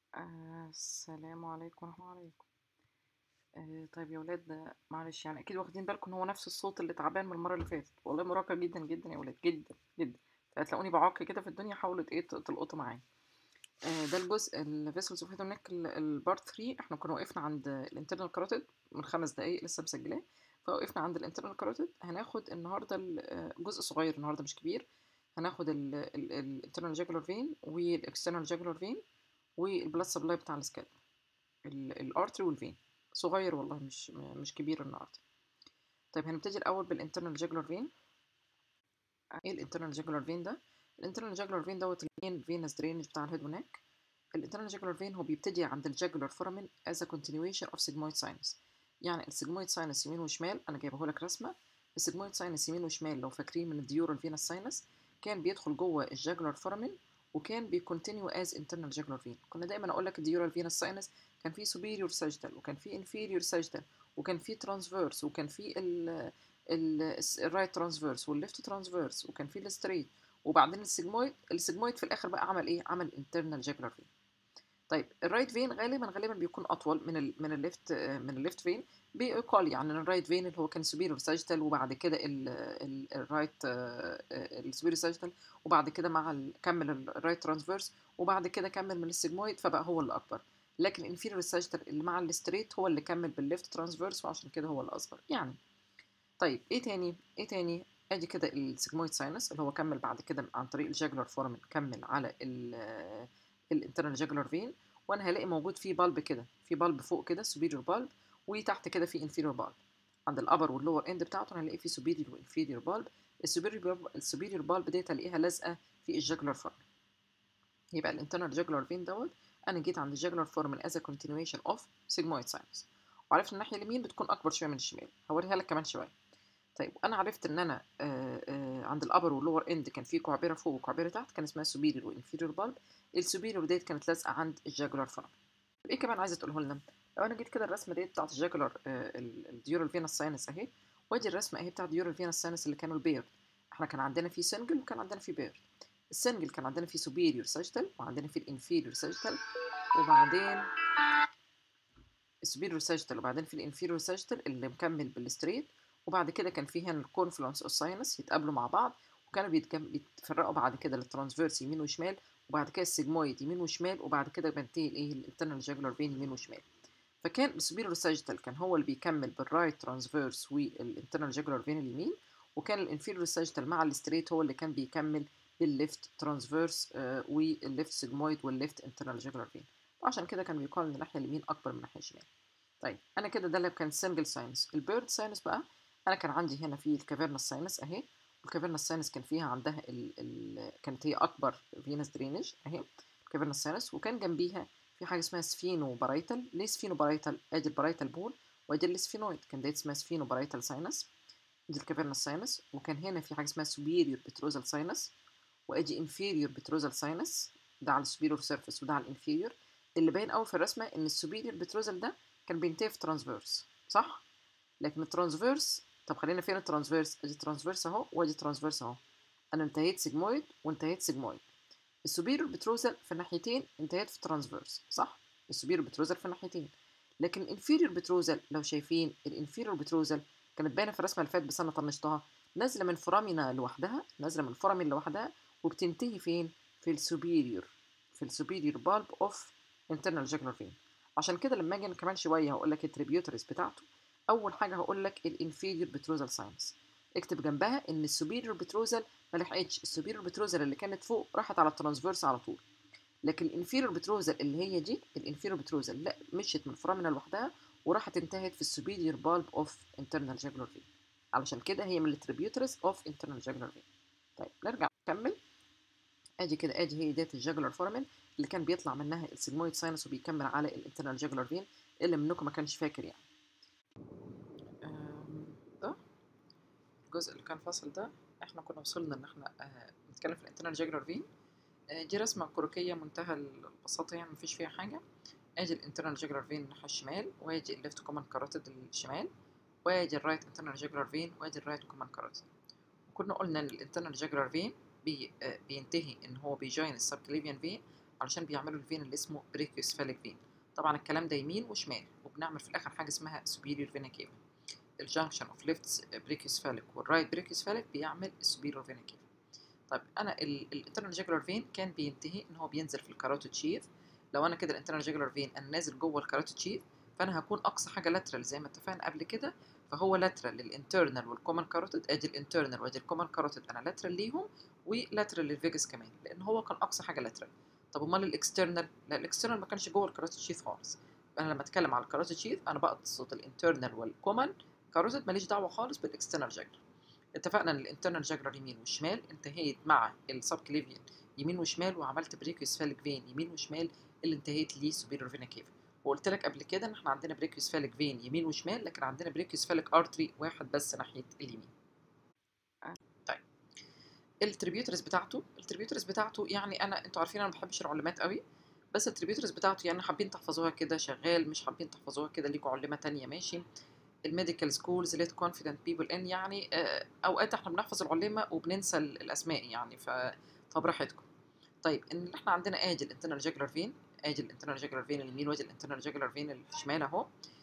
آه السلام عليكم ورحمة الله عليكم آه طيب يا ولاد معلش يعني أكيد واخدين بالكم إن هو نفس الصوت اللي تعبان من المرة اللي فاتت والله مرهقة جدا جدا يا ولاد جدا جدا فهتلاقوني بعك كده في الدنيا حاولوا إيه تلقطوا معايا آه ده الجزء الفيسلز اوف هيدونيك البارت 3 احنا كنا وقفنا عند الانترنال كاروتيد من خمس دقايق لسه مسجلاه فوقفنا عند الانترنال كاروتيد هناخد النهارده جزء صغير النهارده مش كبير هناخد الانترنال جاكولار فين والاكسترنال جاكولار فين والبلاد سبلاي بتاع السكالب الارتري والفين صغير والله مش مش كبير النهارده طيب هنبتدي الاول بالانترنال جاكولار فين ايه الانترنال جاكولار فين ده الانترنال جاكولار فين دوت المين فينس درينج بتاع الهيد ونك الانترنال جاكولار فين هو بيبتدي عند الجاكولار فورامين از ا continuation اوف sigmoid sinus يعني السيجمويد ساينس يمين وشمال انا جايبه لك رسمه السيجمويد ساينس يمين وشمال لو فاكرين من الديورال فينس ساينس كان بيدخل جوه الجاكولار فورامين وكان بيكونتينيو از انترنال جاكولار فين كنا دايما اقول لك الديورال فينس ساينس كان في سوبيريور ساجيتال وكان في انفيريور ساجيتال وكان في ترانسفيرس وكان في الرايت ترانسفيرس والليفت ترانسفيرس وكان في الستريت وبعدين السيجمويد السيجمويد في الاخر بقى عمل ايه عمل انترنال جاكولار فين طيب الرايت فين غالبا غالبا بيكون اطول من ال من الليفت من الليفت فين بيقال يعني الرايت فين اللي هو كان سوبيريور ساجيتال وبعد كده الرايت السوبيريور ساجيتال وبعد كده مع كمل الرايت ترانسفيرس وبعد كده كمل من السيجمويد فبقى هو اللي اكبر لكن الانفيريور ساجيتال اللي مع الستريت هو اللي كمل بالليفت ترانسفيرس وعشان كده هو الاصغر يعني طيب ايه تاني ايه تاني ادي كده السيجمويد ساينس اللي هو كمل بعد كده عن طريق الجاجولار فورمن كمل على الانترنال جاجولار فين وانا هلاقي موجود فيه بالب كده في بالب فوق كده سوبيريور بالب وتحت كده في انفيريور بالب عند الابر واللور اند بتاعته انا هلاقي فيه سوبيريور وانفيريور بالب السوبيريور السوبيريور بالب ديت هلاقيها لازقه في الجاجولار فورمن يبقى الانترنال جاجولار فين دوت انا جيت عند الجاجولار فورمن از ا كونتينيويشن اوف سيجمويد ساينس وعرفت الناحيه اليمين بتكون اكبر شويه من الشمال هوريها لك كمان شويه طيب انا عرفت ان انا آآ آآ عند الابر واللور اند كان في كعبره فوق وكعبره تحت كان اسمها سوبيريور وانفيريور بالب السوبيريور ديت كانت لازقه عند الجاجولار فورم ايه كمان عايزه تقوله لنا لو انا جيت كده الرسمه ديت بتاعت الجاجولار الديورال فينس ساينس اهي وادي الرسمه اهي بتاعت الديورال فينس ساينس اللي كانوا البيرد احنا كان عندنا في سنجل وكان عندنا في بيرد السنجل كان عندنا في سوبيريور ساجيتال وعندنا في الانفيريور ساجيتال وبعدين السوبيريور ساجيتال وبعدين في الانفيريور ساجيتال اللي مكمل بالستريت وبعد كده كان في هنا الكونفلونس اوف ساينس يتقابلوا مع بعض وكانوا بيتفرقوا بعد كده للترانسفيرس يمين وشمال وبعد كده السيجمويد يمين وشمال وبعد كده بنتهي الايه الانترنال جاجولار فين يمين وشمال فكان السوبيريور ساجيتال كان هو اللي بيكمل بالرايت ترانسفيرس والانترنال جاجولار فين اليمين وكان الانفيريور ساجيتال مع الستريت هو اللي كان بيكمل بالليفت ترانسفيرس آه والليفت سيجمويد والليفت انترنال جاجولار فين وعشان كده كان بيقال ان الناحيه اليمين اكبر من الناحيه الشمال طيب انا كده ده اللي كان سنجل ساينس البيرد ساينس بقى انا كان عندي هنا في الكافيرنس ساينس اهي الكافيرنس ساينس كان فيها عندها ال ال كانت هي اكبر فينس درينج اهي الكافيرنس ساينس وكان جنبيها في حاجه اسمها سفينو بارايتال ليه سفينو بارايتال ادي البارايتال بول وادي السفينويد كان ديت اسمها سفينو بارايتال ساينس دي الكافيرنس ساينس وكان هنا في حاجه اسمها سوبيريور بتروزال ساينس وادي انفيريور بتروزال ساينس ده على السوبيريور سيرفيس وده على الانفيريور اللي باين قوي في الرسمه ان السوبيريور بتروزال ده كان بينتهي في ترانسفيرس صح لكن الترانسفيرس طب خلينا فين الترانسفيرس ادي ترانسفيرس اهو وادي ترانسفيرس اهو انا انتهيت سيجمويد وانتهيت سيجمويد السوبيريور بتروزل في الناحيتين انتهيت في ترانسفيرس صح السوبيريور بتروزل في الناحيتين لكن الانفيريور بتروزل لو شايفين الانفيريور بتروزل كانت باينه في الرسمه اللي فاتت بس انا طنشتها نازله من فورامينا لوحدها نازله من فورامين لوحدها وبتنتهي فين في السوبيريور في السوبيريور بالب اوف انترنال جاكولار فين عشان كده لما اجي كمان شويه هقول لك التريبيوتريز بتاعته اول حاجه هقول لك الانفيريور بتروزال ساينس اكتب جنبها ان السوبيريور بتروزال ما لحقتش السوبيريور بتروزال اللي كانت فوق راحت على الترانسفيرس على طول لكن الانفيريور بتروزال اللي هي دي الانفيريور بتروزال لا مشيت من فرامنا لوحدها وراحت انتهت في السوبيريور بالب اوف انترنال جاجولار فين علشان كده هي من التريبيوتريز اوف انترنال جاجولار فين طيب نرجع نكمل ادي كده ادي هي ديت الجاجولار فورامين اللي كان بيطلع منها السيجمويد ساينس وبيكمل على الانترنال جاجولار فين اللي منكم ما كانش فاكر يعني ده الجزء اللي كان فاصل ده احنا كنا وصلنا ان احنا آه نتكلم في الانترنال جاجولار فين آه دي رسمه كروكيه منتهى البساطه يعني مفيش فيها حاجه ادي الانترنال جاجولار فين الناحيه الشمال وادي الليفت كومن كاروتيد الشمال وادي الرايت انترنال جاجولار فين وادي الرايت كومن كاروتيد وكنا قلنا ان الانترنال جاجولار فين بي آه بينتهي ان هو بيجوين السبكليفيان فين علشان بيعملوا الفين اللي اسمه بريكيوسفاليك فين طبعا الكلام ده يمين وشمال وبنعمل في الاخر حاجه اسمها superior vena cava الجنكشن اوف ليفت بريكيوسفاليك والرايت بريكيوسفاليك بيعمل السوبيريور فينا كيفا طيب انا الانترنال جاجولار فين كان بينتهي ان هو بينزل في الكاروتيد شيف لو انا كده الانترنال جاجولار فين انا نازل جوه الكاروتيد شيف فانا هكون اقصى حاجه لاترال زي ما اتفقنا قبل كده فهو لاترال للانترنال والكومن كاروتيد ادي الانترنال وادي الكومن كاروتيد انا لاترال ليهم ولاترال للفيجاس كمان لان هو كان اقصى حاجه لاترال طب امال الاكسترنال لا الاكسترنال ما كانش جوه الكاروتيد شيف خالص انا لما اتكلم على الكاروتيد شيف انا بقصد الانترنال والكومن كاروتيد ماليش دعوه خالص بالاكسترنال جاجلر اتفقنا ان الانترنال جاجلر يمين وشمال انتهيت مع السب كليفيان يمين وشمال وعملت بريكيوسفاليك فين يمين وشمال اللي انتهيت ليه سوبيريور فينا كيفا وقلت لك قبل كده ان احنا عندنا بريكيوسفاليك فين يمين وشمال لكن عندنا بريكيوسفاليك ارتري واحد بس ناحيه اليمين طيب التريبيوترز بتاعته التريبيوترز بتاعته يعني انا انتوا عارفين انا ما بحبش العلامات قوي بس التريبيوترز بتاعته يعني حابين تحفظوها كده شغال مش حابين تحفظوها كده ليكوا علامه تانية ماشي الميديكال سكولز ليت كونفيدنت بيبل ان يعني اوقات احنا بنحفظ العلامه وبننسى الاسماء يعني ف فبراحتكم طيب ان احنا عندنا ادي الانترنال جاجلر فين ادي الانترنال جاجلر فين اليمين وادي الانترنال جاجلر فين الشمال اهو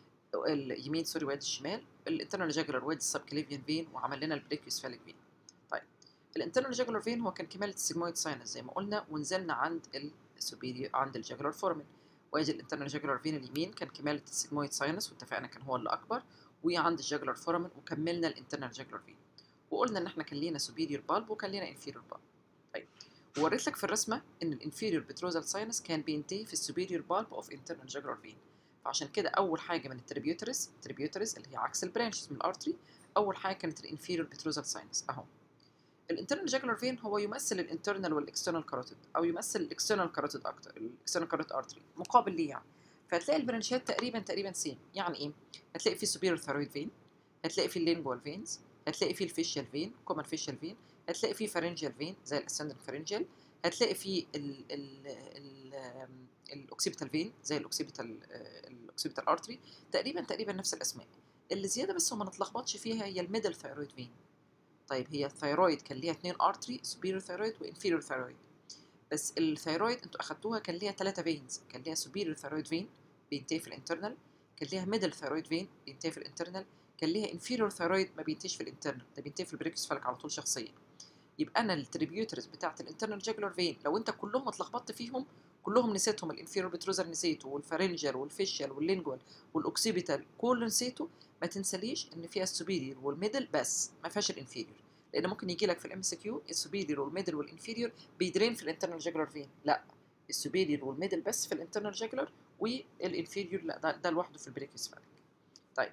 اليمين سوري وادي الشمال الانترنال جاجلر وادي السبكليفيان فين وعمل لنا البريكيوسفاليك فين طيب الانترنال جاجلر فين هو كان كماله السيجمويد ساينس زي ما قلنا ونزلنا عند السوبيريور عند الجاجلر فورمن وادي الانترنال جاجلر فين اليمين كان كماله السيجمويد ساينس واتفقنا كان هو اللي اكبر وعند الجاجلر فورمن وكملنا الانترنال جاجلر فين وقلنا ان احنا كان لينا سوبيريور بالب وكان لينا انفيريور بالب طيب ووريت لك في الرسمه ان الانفيريور بتروزال ساينس كان بينتهي في السوبيريور بالب اوف انترنال جاجلر فين فعشان كده اول حاجه من التريبيوترز التريبيوترز اللي هي عكس البرانشز من الارتري اول حاجه كانت الانفيريور بتروزال ساينس اهو الانترنال جاجلر فين هو يمثل الانترنال والاكسترنال كاروتيد او يمثل الاكسترنال كاروتيد اكتر الاكسترنال كاروتيد ارتري مقابل ليه يعني فهتلاقي البرانشات تقريبا تقريبا سيم يعني ايه هتلاقي في سوبيريور ثايرويد فين هتلاقي في اللينجوال فينز هتلاقي في الفيشيال فين كومن فيشيال فين هتلاقي في فارنجيال فين زي الاسندنت فارنجيال هتلاقي في ال ال ال الاوكسيبيتال فين زي الاوكسيبيتال الاوكسيبيتال ارتري تقريبا تقريبا نفس الاسماء اللي زياده بس وما نتلخبطش فيها هي الميدل ثايرويد فين طيب هي الثايرويد كان ليها اثنين ارتري سوبيريور ثايرويد وانفيريور ثايرويد بس الثايرويد انتوا اخدتوها كان ليها ثلاثه فينز كان ليها سوبيريور ثايرويد فين بينتهي في الانترنال كان ليها ميدل ثايرويد فين بينتهي في الانترنال كان ليها انفيريور ثايرويد ما بينتهيش في الانترنال ده بينتهي في البريكوسفالك على طول شخصيا يبقى انا التريبيوترز بتاعت الانترنال جاجلر فين لو انت كلهم اتلخبطت فيهم كلهم نسيتهم الانفيريور بتروزر نسيته والفارنجر والفيشيال واللينجوال والاوكسيبيتال كله نسيته ما تنساليش ان فيها السوبيريور والميدل بس ما فيهاش الانفيريور لان ممكن يجي لك في الام سي كيو السوبيريور والميدل والانفيريور بيدرين في الانترنال جاجلر فين لا السوبيريور والميدل بس في الانترنال جاجلر والانفيريور لا ده, ده لوحده في البريكوسفالك طيب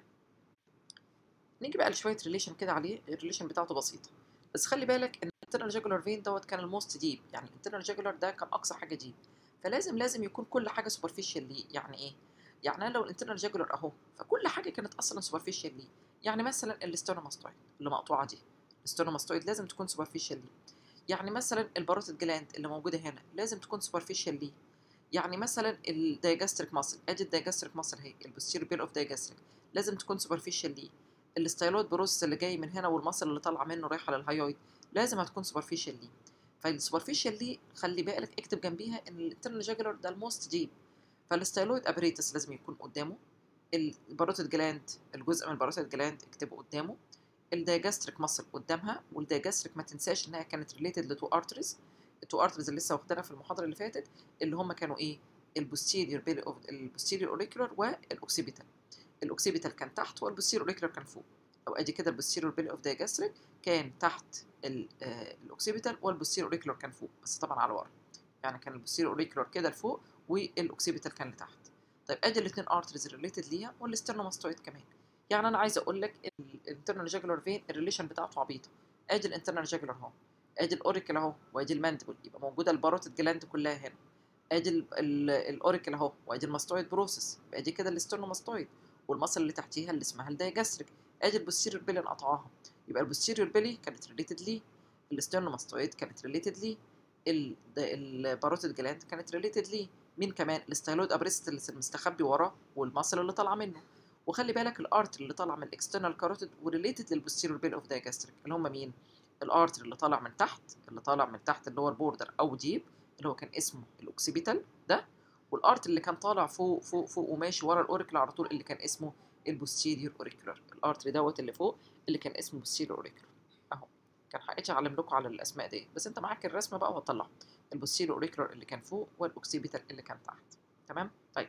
نيجي بقى لشويه ريليشن كده عليه الريليشن بتاعته بسيطه بس خلي بالك ان الانترنال جاجولار فين دوت كان الموست ديب يعني الانترنال جاجولار ده كان اقصى حاجه ديب فلازم لازم يكون كل حاجه سوبرفيشال ليه يعني ايه يعني انا لو الانترنال جاجولار اهو فكل حاجه كانت اصلا سوبرفيشال ليه يعني مثلا الاستونوماستويد اللي مقطوعه دي الاستونوماستويد لازم تكون سوبرفيشال ليه يعني مثلا الباروتيد جلاند اللي موجوده هنا لازم تكون سوبرفيشال ليه يعني مثلا الدايجاستريك ماسل ادي الدايجاستريك ماسل اهي البوستيريور بيل اوف دايجاستريك لازم تكون سوبرفيشال ليه الستايلويد بروسس اللي جاي من هنا والمصل اللي طالعه منه رايحه للهايويد لازم هتكون سوبرفيشال ليه فالسوبرفيشال دي خلي بالك اكتب جنبيها ان الانترنال جاجلر ده الموست ديب فالستايلويد ابريتس لازم يكون قدامه الباروتيد جلاند الجزء من الباروتيد جلاند اكتبه قدامه الدايجاستريك ماسل قدامها والدايجاستريك ما تنساش انها كانت ريليتد لتو ارتريز التو ارتريز اللي لسه واخدينها في المحاضره اللي فاتت اللي هم كانوا ايه البوستيريور بيلي اوف البوستيريور اوريكولار والاوكسيبيتال الاوكسيبيتال كان تحت والبوستيريور اوريكولار كان فوق او ادي كده البوستيريور بيلي اوف دايجاستريك كان تحت الاوكسيبيتال والبوستيريور اوريكولار كان فوق بس طبعا على ورا يعني كان البوستيريور اوريكولار كده لفوق والاوكسيبيتال كان لتحت طيب ادي الاثنين ارتريز ريليتد ليها والاسترنوماستويد كمان يعني انا عايزه اقول لك الانترنال جاجولار فين الريليشن بتاعته عبيطه ادي الانترنال جاجولار اهو ادي الاوريكل اهو وادي الماندبل يبقى موجوده الباروتيد جلاند كلها هنا ادي الاوريكل اهو وادي الماستويد بروسس يبقى دي كده الاسترنوماستويد والمصل اللي تحتيها اللي اسمها الدايجاستريك ادي البوستيريور بيلي انقطعاها يبقى البوستيريور بيلي كانت ريليتد ليه الاسترنوماستويد كانت ريليتد ليه الباروتيد جلاند كانت ريليتد ليه مين كمان الستايلويد ابريست اللي مستخبي وراه والمصل اللي طالعه منه وخلي بالك الارتر اللي طالع من الاكسترنال كاروتيد وريليتد للبوستيريور بيل اوف دايجاستريك اللي هم مين الارتر اللي طالع من تحت اللي طالع من تحت اللي هو البوردر او ديب اللي هو كان اسمه الاوكسيبيتال ده والارت اللي كان طالع فوق فوق فوق وماشي ورا الاوريكل على طول اللي كان اسمه البوستيريور اوريكولار الارتري دوت اللي فوق اللي كان اسمه بوستيريور اوريكولار اهو كان حقيقي اعلم لكم على الاسماء دي بس انت معاك الرسمه بقى وهتطلعها البوستيريور اوريكولار اللي كان فوق والاوكسيبيتال اللي كان تحت تمام طيب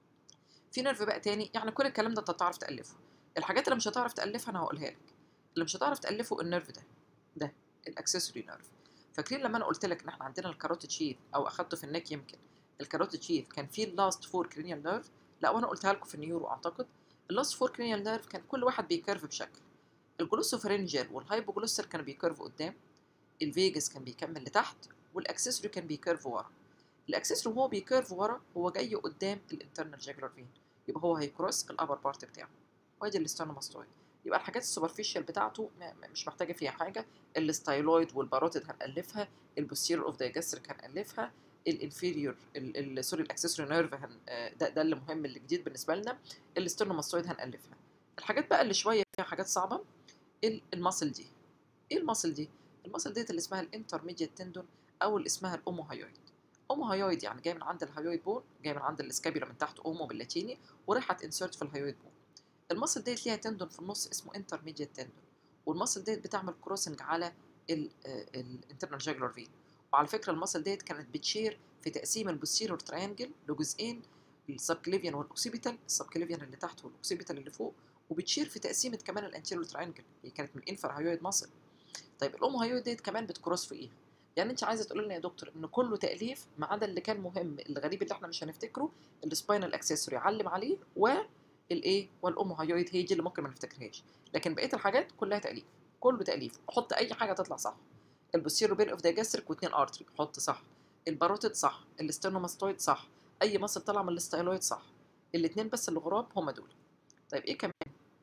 في نيرف بقى تاني يعني كل الكلام ده انت تعرف تالفه الحاجات اللي مش هتعرف تالفها انا هقولها لك اللي مش هتعرف تالفه النيرف ده ده الاكسسوري نيرف فاكرين لما انا قلت لك ان احنا عندنا الكاروتيد شيث او اخدته في النك يمكن الكاروتيد شيث كان فيه اللاست فور كرينيال نيرف لا وانا قلتها لكم في النيورو اعتقد اللاست فور كرينيال نيرف كان كل واحد بيكيرف بشكل الجلوسوفرنجال والهايبوجلوسال كانوا بيكيرفوا قدام الفيجاس كان بيكمل لتحت والاكسسوري كان بيكيرف ورا الاكسسوري وهو بيكيرف ورا هو جاي قدام الانترنال جاجولار فين يبقى هو هيكروس الابر بارت بتاعه وادي الاستانوماستويد يبقى الحاجات السوبرفيشال بتاعته مش محتاجه فيها حاجه الستايلويد والباروتيد هنالفها البوستيرور اوف دايجاستريك هنالفها الانفيريور سوري الاكسسوري نيرف هن ده ده اللي مهم اللي جديد بالنسبه لنا الاسترنوماستويد هنالفها الحاجات بقى اللي شويه فيها حاجات صعبه الماسل دي ايه الماسل دي الماسل ديت اللي اسمها الانترميديت تندون او اللي اسمها الاوموهايويد اوموهايويد يعني جاي من عند الهايويد بون جاي من عند الاسكابيولا من تحت اومو باللاتيني وراحت انسيرت في الهايويد بون الماسل ديت ليها تندون في النص اسمه انترميديت تندون والماسل ديت بتعمل كروسنج على الانترنال جاجولار فين وعلى فكره الماسل ديت كانت بتشير في تقسيم البوستيرور تريانجل لجزئين السبكليفيان والاوكسيبيتال السبكليفيان اللي تحت والاوكسيبيتال اللي فوق وبتشير في تقسيمه كمان الانتيريور تريانجل هي كانت من الانفر هايويد ماسل طيب الاوموهايويد ديت كمان بتكروس في ايه يعني انت عايزه تقول لنا يا دكتور ان كله تاليف ما عدا اللي كان مهم الغريب اللي احنا مش هنفتكره السباينال اكسسوري علم عليه والايه والاوموهايويد هي دي اللي ممكن ما نفتكرهاش لكن بقيه الحاجات كلها تاليف كله تاليف حط اي حاجه تطلع صح البوستيرو بين اوف دايجاستريك واثنين ارتري حط صح الباروتيد صح الاسترنوماستويد صح اي مصل طلع من الاستايلويد صح الاثنين بس اللي غراب هم دول طيب ايه كمان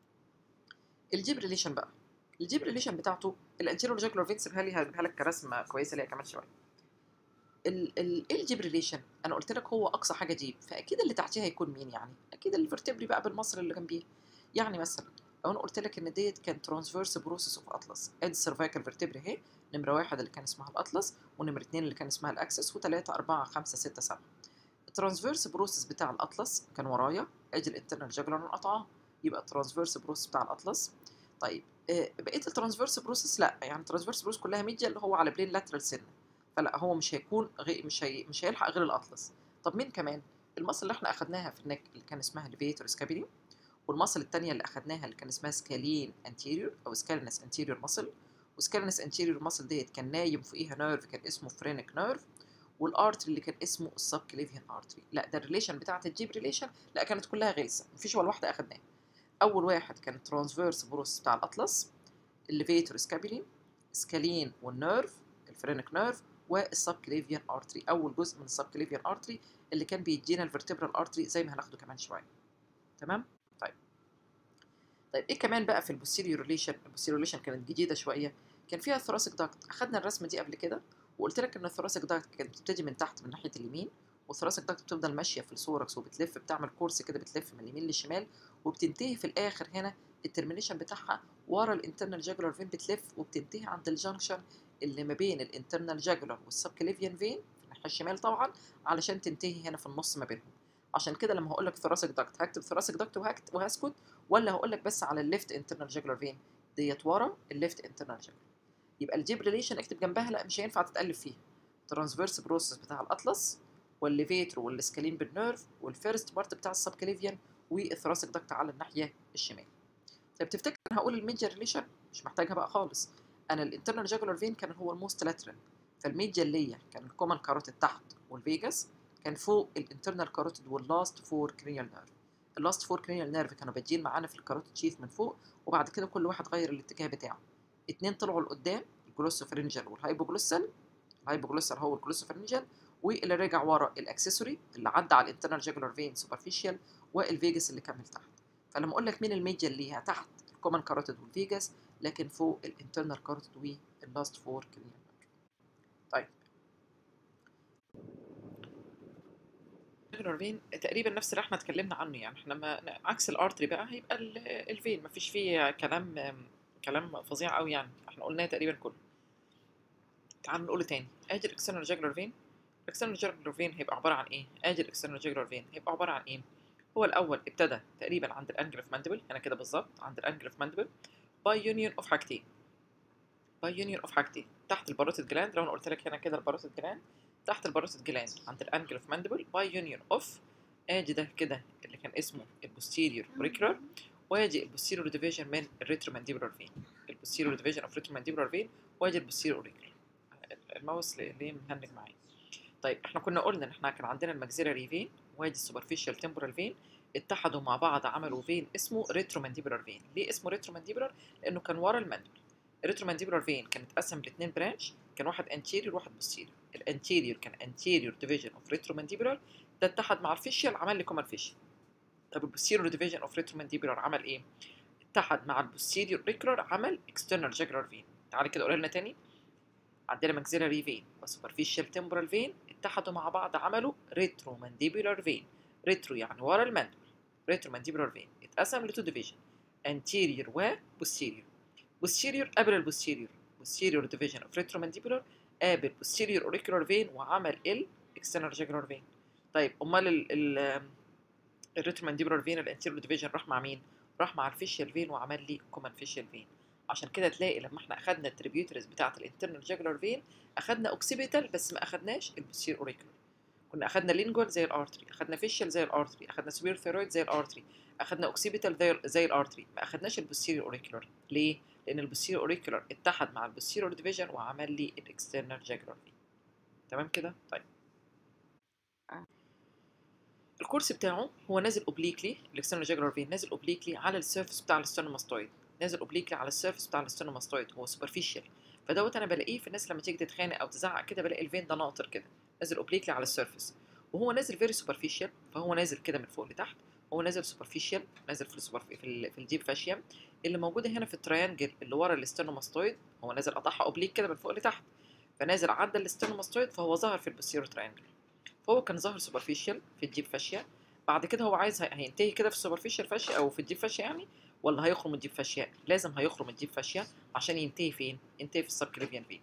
الجيب ريليشن بقى الجيب ريليشن بتاعته الانتيريور جاكولار فين سيبها لي هجيبها لك كرسمه كويسه ليها كمان شويه ال ال ايه الجيب ريليشن انا قلت لك هو اقصى حاجه جيب فاكيد اللي تحتيها هيكون مين يعني اكيد الفرتبري بقى بالمصر اللي جنبيه يعني مثلا لو انا قلت لك ان ديت كان ترانسفيرس بروسيس اوف اطلس ادي السيرفايكال فيرتبري اهي نمره واحد اللي كان اسمها الاطلس ونمره اثنين اللي كان اسمها الاكسس وثلاثه اربعه خمسه سته سبعه الترانسفيرس بروسيس بتاع الاطلس كان ورايا ادي الانترنال جاجولار منقطعه يبقى الترانسفيرس بروسيس بتاع الاطلس طيب آه بقيه الترانسفيرس بروسيس لا يعني الترانسفيرس بروسيس كلها ميديا اللي هو على بلين لاترال سن فلا هو مش هيكون غي مش هي مش هيلحق غير الاطلس طب مين كمان المصل اللي احنا اخدناها في النك اللي كان اسمها ليفيتور سكابيلي والمصل الثانيه اللي اخدناها اللي كان اسمها سكالين انتيريور او سكالينس انتيريور مصل وسكالينس انتيريور مصل ديت كان نايم فوقيها نيرف كان اسمه فرينك نيرف والارتري اللي كان اسمه السب كليفيان ارتري لا ده الريليشن بتاعت الجيب ريليشن لا كانت كلها غلسه مفيش ولا واحده اخدناها اول واحد كان الترانسفيرس بروس بتاع الاطلس الليفيتور سكابيلي سكالين والنيرف الفرينك نيرف والسب كليفيان ارتري اول جزء من السب كليفيان ارتري اللي كان بيدينا الفرتبرال ارتري زي ما هناخده كمان شويه تمام طيب طيب ايه كمان بقى في البوستيريور ريليشن البوستيريور ريليشن كانت جديده شويه كان فيها ثوراسيك داكت اخدنا الرسمه دي قبل كده وقلت لك ان الثوراسيك داكت كانت بتبتدي من تحت من ناحيه اليمين والثوراسيك داكت بتفضل ماشيه في الثوركس وبتلف بتعمل كورس كده بتلف من اليمين للشمال وبتنتهي في الاخر هنا الترمينيشن بتاعها ورا الانترنال جاجولار فين بتلف وبتنتهي عند الجنكشن اللي ما بين الانترنال جاجولار والسبكليفيان فين في الناحيه الشمال طبعا علشان تنتهي هنا في النص ما بينهم عشان كده لما هقول لك ثوراسيك داكت هكتب ثوراسيك داكت وهسكت ولا هقول لك بس على الليفت انترنال جاجولار فين ديت ورا الليفت انترنال جاجولار يبقى الجيب ريليشن اكتب جنبها لا مش هينفع تتالف فيها ترانسفيرس بروسيس بتاع الاطلس والليفيتر والسكالين بالنيرف والفيرست بارت بتاع السبكليفيان والثراسيك داكت على الناحيه الشمال طيب تفتكر انا هقول الميديا ريليشن مش محتاجها بقى خالص انا الانترنال جاجولار فين كان هو الموست لاترال فالميديا اللي هي كان الكومن كاروتيد تحت والفيجاس كان فوق الانترنال كاروتيد واللاست فور كرينيال نيرف اللاست فور كرينيال نيرف كانوا بادين معانا في الكاروتيد شيث من فوق وبعد كده كل واحد غير الاتجاه بتاعه اتنين طلعوا لقدام الجلوسوفرنجال والهايبوجلوسال الهايبوجلوسال هو الجلوسوفرنجال واللي رجع ورا الاكسسوري اللي عدى على الانترنال جاجولار فين سوبرفيشال والفيجاس اللي كمل تحت فلما اقول لك مين الميديا اللي هي تحت الكومن كاروتيد والفيجاس لكن فوق الانترنال كاروتيد واللاست فور كرينيال طيب جاجولار فين تقريبا نفس اللي احنا اتكلمنا عنه يعني احنا ما عكس الارتري بقى هيبقى الفين مفيش فيه كلام كلام فظيع قوي يعني احنا قلناه تقريبا كله تعال نقوله تاني ادي الاكسترنال جاجولار فين الاكسترنال جاجولار فين هيبقى عباره عن ايه ادي الاكسترنال جاجولار فين هيبقى عباره عن ايه هو الاول ابتدى تقريبا عند الانجل اوف ماندبل هنا كده بالظبط عند الانجل اوف ماندبل باي يونيون اوف حاجتين باي يونيون اوف حاجتين تحت الباروتيد جلاند لو انا قلت لك هنا كده الباروتيد جلاند تحت الباروتيد جلاند عند الانجل اوف ماندبل باي يونيون اوف ادي ده كده اللي كان اسمه البوستيريور اوريكولار وادي البوستيريور ديفيجن من الريترومانديبولار فين البوستيريور ديفيجن اوف ريترومانديبولار فين وادي البوستيريور اوريكولار الماوس ليه مهنج معايا طيب احنا كنا قلنا ان احنا كان عندنا الماكسيلاري فين وادي السوبرفيشال تمبورال فين اتحدوا مع بعض عملوا فين اسمه ريترومانديبولار فين ليه اسمه ريترومانديبولار لانه كان ورا الماندبل الريترومانديبولار فين كان اتقسم لاثنين برانش كان واحد انتيريور وواحد بوستيريور الانتيريور كان انتيريور ديفيجن اوف ريترومانديبولار ده اتحد مع الفيشيال عمل لي كومن فيشيال طب البوستيريور ديفيجن اوف ريترومانديبولار عمل ايه اتحد مع البوستيريور ريكولار عمل اكسترنال جاجولار فين تعالى كده قولها لنا تاني عندنا ماكسيلاري فين وسوبرفيشال تمبورال فين اتحدوا مع بعض عملوا ريترومانديبولار فين ريترو يعني ورا الماندبل ريترومانديبولار فين اتقسم لتو ديفيجن anterior و posterior posterior قبل البوستيريور posterior division of retromandibular قابل posterior auricular vein وعمل ال external jugular vein طيب امال ال ال الريترومانديبولار فين الانتيريور ديفيجن راح مع مين؟ راح مع الفيشيال فين وعمل لي كومن فيشيال فين عشان كده تلاقي لما احنا اخدنا التريبيوترز بتاعه الانترنال جاجولار فين اخدنا اوكسيبيتال بس ما اخدناش البوستير اوريكولار كنا اخدنا لينجوال زي الارتري اخدنا فيشيال زي الارتري اخدنا سوبير ثيرويد زي الارتري اخدنا اوكسيبيتال زي, زي الارتري ما اخدناش البوستير اوريكولار ليه لان البوستير اوريكولار اتحد مع البوستير ديفيجن وعمل لي الاكسترنال جاجولار فين تمام كده طيب الكورس بتاعه هو نازل اوبليكلي الاكسترنال جاجولار فين نازل اوبليكلي على السيرفس بتاع الاسترنوماستويد نازل اوبليكلي على السيرفس بتاع الاسترنوماستويد هو سوبرفيشال فدوت انا بلاقيه في الناس لما تيجي تتخانق او تزعق كده بلاقي الفين ده ناطر كده نازل اوبليكلي على السيرفس وهو نازل فيري سوبرفيشال فهو نازل كده من فوق لتحت هو نازل سوبرفيشال نازل في السوبر في, ال في الديب فاشيا اللي موجوده هنا في التريانجل اللي ورا الاسترنوماستويد هو نازل قطعها اوبليك كده من فوق لتحت فنازل عدى الاسترنوماستويد فهو ظهر في البوستيرو تريانجل فهو كان ظاهر سوبرفيشال في الديب فاشيا بعد كده هو عايز هينتهي كده في السوبرفيشال فاشيا او في الديب فاشيا يعني ولا هيخرم الديب فاشيا لازم هيخرم الديب فاشيا عشان ينتهي فين ينتهي في السبكليفيان فين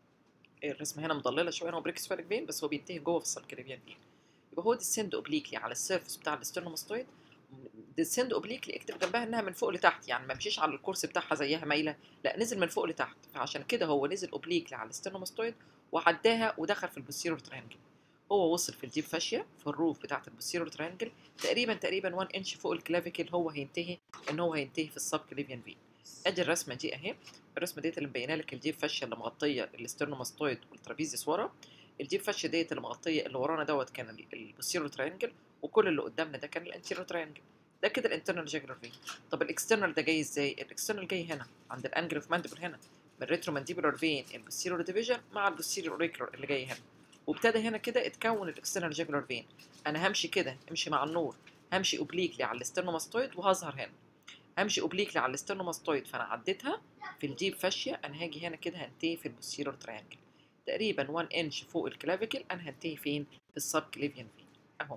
الرسمه هنا مضلله شويه هو بريكسفاليك فين بس هو بينتهي جوه في السبكليفيان فين يبقى هو ديسند اوبليكلي على السيرفس بتاع الاسترنوماستويد ديسند اوبليكلي اكتب جنبها انها من فوق لتحت يعني ما مشيش على الكورس بتاعها زيها مايله لا نزل من فوق لتحت فعشان كده هو نزل اوبليكلي على الاسترنوماستويد وعداها ودخل في البوستيرور تريانجل هو وصل في الديب فاشيا في الروف بتاعت البوستيرور تريانجل تقريبا تقريبا 1 انش فوق الكلافيكل هو هينتهي ان هو هينتهي في السب كليفيان فين ادي الرسمه دي اهي الرسمه ديت اللي مبينه لك الديب فاشيا اللي مغطيه الاسترنوماستويد والترابيزيس ورا الديب فاشيا ديت اللي مغطيه اللي ورانا دوت كان البوستيرور تريانجل وكل اللي قدامنا ده كان الانتيرور تريانجل ده كده الانترنال جاجولار فين طب الاكسترنال ده جاي ازاي الاكسترنال جاي هنا عند الانجل اوف ماندبل هنا من ريترومانديبولار فين البوستيرور ديفيجن مع البوستيرور اوريكولار اللي جاي هنا وابتدى هنا كده اتكون الاكسترنال جاجولار فين انا همشي كده امشي مع النور همشي اوبليكلي على الاسترنوماستويد وهظهر هنا همشي اوبليكلي على الاسترنوماستويد فانا عديتها في الديب فاشيا انا هاجي هنا كده هنتهي في البوستيرور تريانجل تقريبا 1 انش فوق الكلافيكل انا هنتهي فين في السب كليفيان فين اهو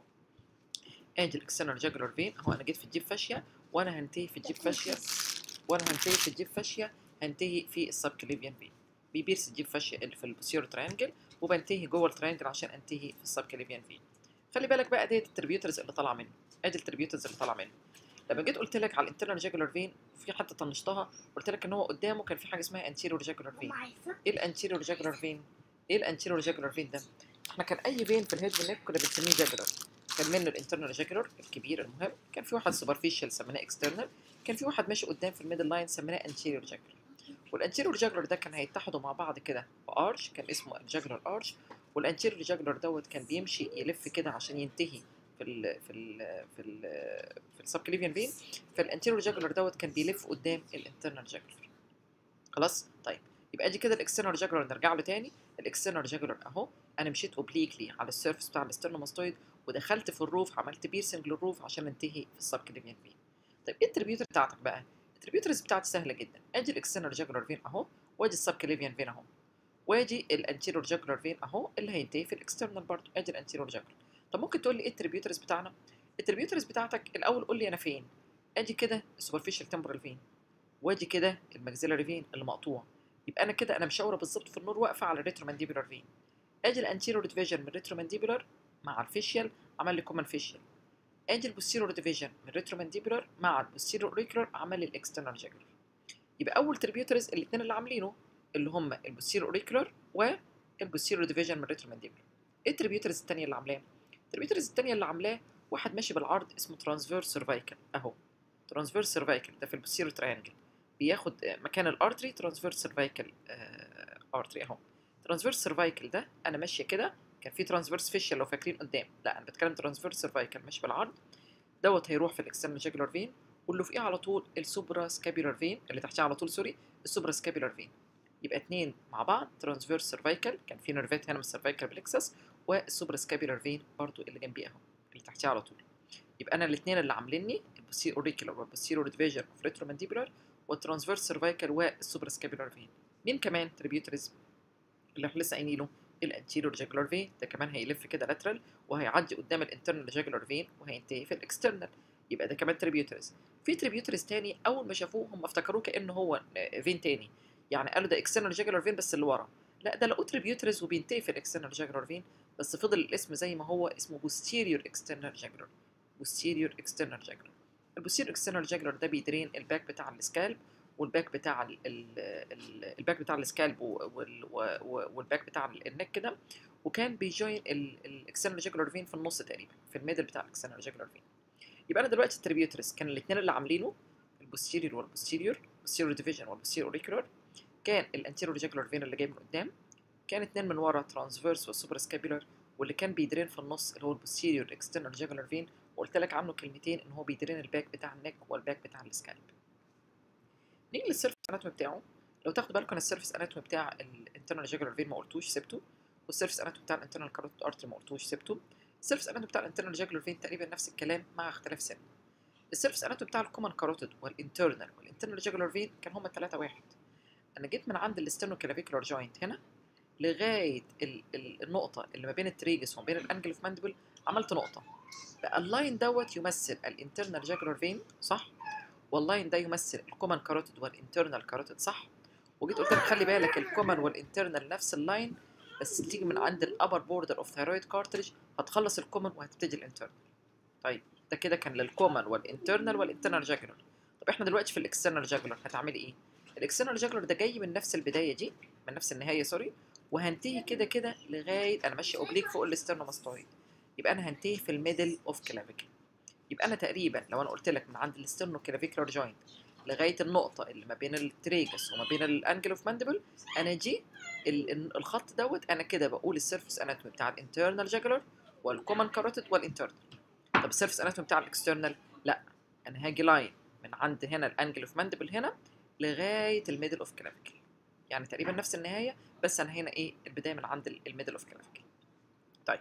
ادي الاكسترنال جاجولار فين اهو انا جيت في الديب فاشيا وانا هنتهي في الديب فاشيا وانا هنتهي في الديب فاشيا هنتهي في السب كليفيان فين بيبيرس الديب فاشيا اللي في البوستيرور تريانجل وبنتهي جوه التريانجل عشان انتهي في السب كليفيان فين خلي بالك بقى ديت التربيوترز اللي طالعه منه ادي التربيوترز اللي طالعه منه لما جيت قلت لك على الانترنال جاجولار فين في حتى طنشتها قلت لك ان هو قدامه كان في حاجه اسمها انتيريور جاجولار فين ايه الانتيريور جاجولار فين ايه الانتيريور جاجولار فين ده احنا كان اي فين في الهيد والنك كنا بنسميه جاجولار كان منه الانترنال جاجولار الكبير المهم كان في واحد سوبرفيشال سميناه اكسترنال كان في واحد ماشي قدام في الميدل لاين سميناه انتيريور جاجولار والانتيريور جاجولار ده كان هيتحدوا مع بعض كده بارش كان اسمه الجاجولار ارش والانتيريور جاجولار دوت كان بيمشي يلف كده عشان ينتهي في ال في ال في ال في السبكليفيان فين فالانتيريور جاجولار دوت كان بيلف قدام الانترنال جاجولار خلاص طيب يبقى دي كده الاكسترنال جاجولار نرجع له تاني الاكسترنال جاجولار اهو انا مشيت اوبليكلي على السيرفس بتاع الاسترنوماستويد ودخلت في الروف عملت بيرسنج للروف عشان انتهي في السبكليفيان فين طيب ايه التربيوتر بتاعتك بقى التربيوترز بتاعتي سهله جدا ادي الاكسترنال جاجولار فين اهو وادي السبكليفيان فين اهو وادي الانتيريور جاجولار فين اهو اللي هينتهي في الاكسترنال برضه ادي الانتيريور جاجولار طب ممكن تقول لي ايه التربيوترز بتاعنا التربيوترز بتاعتك الاول قول لي انا فين ادي كده السوبرفيشال تمبرال فين وادي كده الماكسيلاري فين اللي مقطوع يبقى انا كده انا مشاوره بالظبط في النور واقفه على الريترومانديبولار فين ادي الانتيريور ديفيجن من ريترومانديبولار مع الفيشيال عمل لي كومن فيشيال ادي البوستيريور ديفيجن من ريترومانديبولار مع البوستيريور اوريكولار عمل لي الاكسترنال جاجولار يبقى اول تريبيوترز الاثنين اللي عاملينه اللي هم البوستيريور اوريكولار والبوستيريور ديفيجن من ريترومانديبولار ايه التريبيوترز الثانيه اللي عاملاه التريبيوترز الثانيه اللي عاملاه واحد ماشي بالعرض اسمه ترانسفيرس سيرفايكال اهو ترانسفيرس سيرفايكال ده في البوستيريور تريانجل بياخد مكان الارتري ترانسفيرس سيرفايكال ارتري اهو ترانسفيرس سيرفايكال ده انا ماشيه كده كان في ترانسفيرس فيشل لو فاكرين قدام لا انا بتكلم ترانسفيرس سيرفايكال ماشي بالعرض دوت هيروح في الاكسترنال جاجولار فين واللي فوقيه على طول السوبرا سكابيولار فين اللي تحتيه على طول سوري السوبرا سكابيولار فين يبقى اتنين مع بعض ترانسفيرس سيرفايكال كان في نيرفات هنا من السيرفايكال بلكسس والسوبرا سكابيولار فين برضو اللي جنبيه اهو اللي تحتيه على طول يبقى انا الاثنين اللي عامليني البوستيريور اوريكولار والبوستيريور ديفيجن اوف ريترومانديبولار والترانسفيرس سيرفايكال والسوبرا سكابيولار فين مين كمان تريبيوتريز اللي احنا لسه قايلينه الانتيريور جاجولار فين ده كمان هيلف كده لاترال وهيعدي قدام الانترنال جاجولار فين وهينتهي في الاكسترنال يبقى ده كمان تريبيوتريز في تريبيوتريز تاني اول ما شافوه هم افتكروه كانه هو فين تاني يعني قالوا ده اكسترنال جاجولار فين بس اللي ورا لا ده لقوه تريبيوتريز وبينتهي في الاكسترنال جاجولار فين بس فضل الاسم زي ما هو اسمه بوستيريور اكسترنال جاجولار بوستيريور اكسترنال جاجولار البوستيريور اكسترنال جاجولار ده بيدرين الباك بتاع السكالب والباك بتاع ال ال ال الباك بتاع السكالب والباك بتاع النك كده وكان بيجوين الاكسترنال جاجولار فين في النص تقريبا في الميدل بتاع الاكسترنال جاجولار فين يبقى انا دلوقتي التريبيوتريس كان الاثنين اللي عاملينه البوستيريور والبوستيريور البوستيريور ديفيجن والبوستيريور اوريكولار كان الانتيريور جاجولار فين اللي جاي من قدام كان اثنين من ورا ترانسفيرس والسوبر سكابيولار واللي كان بيدرين في النص اللي هو البوستيريور اكسترنال جاجولار فين وقلت لك عنه كلمتين ان هو بيدرين الباك بتاع النك والباك بتاع السكالب نيجي للسيرفس اناتومي بتاعه لو تاخدوا بالكم السيرفس اناتومي بتاع الانترنال جاجولار فين ما قلتوش سبته والسيرفس اناتومي بتاع الانترنال كاروتيد ارتري ما قلتوش سبته السيرفس اناتومي بتاع الانترنال جاجولار فين تقريبا نفس الكلام مع اختلاف سن السيرفس اناتومي بتاع الكومن كاروتيد والانترنال والانترنال جاجولار فين كان هما الثلاثه واحد انا جيت من عند الاسترنو كلافيكولار جوينت هنا لغايه ال ال النقطه اللي ما بين التريجس وما بين الانجل اوف ماندبل عملت نقطه بقى اللاين دوت يمثل الانترنال جاجولار فين صح واللاين ده يمثل الكومن كاروتيد والانترنال كاروتيد صح وجيت قلت لك خلي بالك الكومن والانترنال نفس اللاين بس تيجي من عند الابر بوردر اوف ثايرويد كارتريج هتخلص الكومن وهتبتدي الانترنال طيب ده كده كان للكومن والانترنال والانترنال جاجولار طب احنا دلوقتي في الاكسترنال جاجولار هتعملي ايه الاكسترنال جاجولار ده جاي من نفس البدايه دي من نفس النهايه سوري وهنتهي كده كده لغايه انا ماشي اوبليك فوق الاسترنوماستويد يبقى انا هنتهي في الميدل اوف كلافيكل يبقى انا تقريبا لو انا قلت لك من عند الاسترنو كلافيكولار جوينت لغايه النقطه اللي ما بين التريجس وما بين الانجل اوف ماندبل انا دي الخط دوت انا كده بقول السيرفس اناتومي بتاع الانترنال جاجولار والكومن كاروتيد والانترنال طب السيرفس اناتومي بتاع الاكسترنال لا انا هاجي لاين من عند هنا الانجل اوف ماندبل هنا لغايه الميدل اوف كلافيكل يعني تقريبا نفس النهايه بس انا هنا ايه البدايه من عند الميدل اوف كلافيكل طيب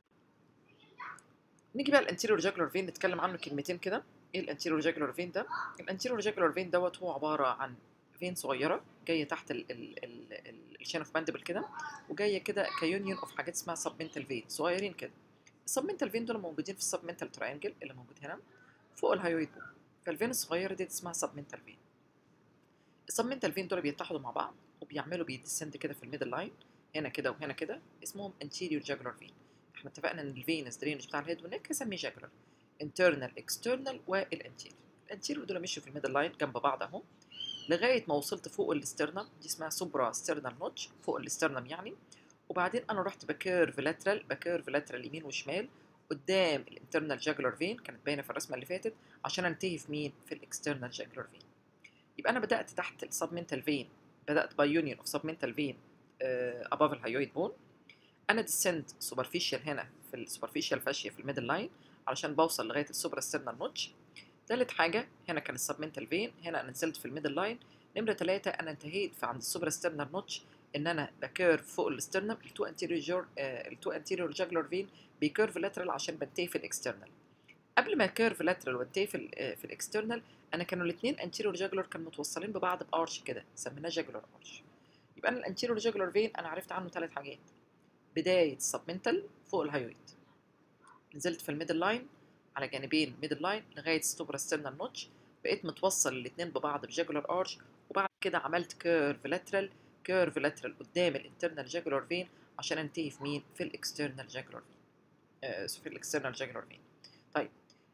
نيجي بقى الانتيريور جاجولار فين نتكلم عنه كلمتين كده ايه الانتيريور جاجولار فين ده الانتيريور جاجولار فين دوت هو عباره عن فين صغيره جايه تحت الشين اوف ماندبل كده وجايه كده كيونيون اوف حاجات اسمها سبمنتال فين صغيرين كده السبمنتال فين دول موجودين في السبمنتال تراينجل اللي موجود هنا فوق الهايويد بون فالفين الصغيره دي اسمها سبمنتال فين السبمنتال فين دول بيتحدوا مع بعض وبيعملوا بيدسند كده في الميدل لاين هنا كده وهنا كده اسمهم انتيريور جاجولار فين احنا اتفقنا ان الفينس درينج بتاع الهيد والنك هسميه جاجولار انترنال اكسترنال والانتيريور الانتيريور دول مشوا في الميدل لاين جنب بعض اهو لغايه ما وصلت فوق الاسترنم دي اسمها سوبرا سترنال نوتش فوق الاسترنم يعني وبعدين انا رحت بكيرف لاترال بكيرف لاترال يمين وشمال قدام الانترنال جاجولار فين كانت باينه في الرسمه اللي فاتت عشان انتهي في مين في الاكسترنال جاجولار فين يبقى انا بدات تحت السبمنتال فين بدات باي يونيون اوف سبمنتال فين اباف الهايويد بون انا ديسنت سوبرفيشال هنا في السوبرفيشال فاشيا في الميدل لاين علشان بوصل لغايه السوبرا سترنال نوتش تالت حاجه هنا كان السبمنتال فين هنا انا نزلت في الميدل لاين نمره ثلاثة انا انتهيت في عند السوبرا سترنال نوتش ان انا بكيرف فوق الاسترنم التو انتيريور التو انتيريور جاجولار فين بيكيرف لاترال عشان بنتهي في الاكسترنال قبل ما كيرف لاترال وانتهي في ال في الاكسترنال انا كانوا الاثنين انتيريور جاجولار كانوا متوصلين ببعض بارش كده سميناه جاجولار ارش يبقى انا الانتيريور جاجولار فين انا عرفت عنه ثلاث حاجات بدايه السبمنتال فوق الهايويد نزلت في الميدل لاين على جانبين الميدل لاين لغايه ستوبرا سترنال نوتش بقيت متوصل الاثنين ببعض بجاجولار ارش وبعد كده عملت كيرف لاترال كيرف لاترال قدام الانترنال جاجولار فين عشان انتهي في مين في الاكسترنال جاكولار فين آه في الاكسترنال جاكولار فين طيب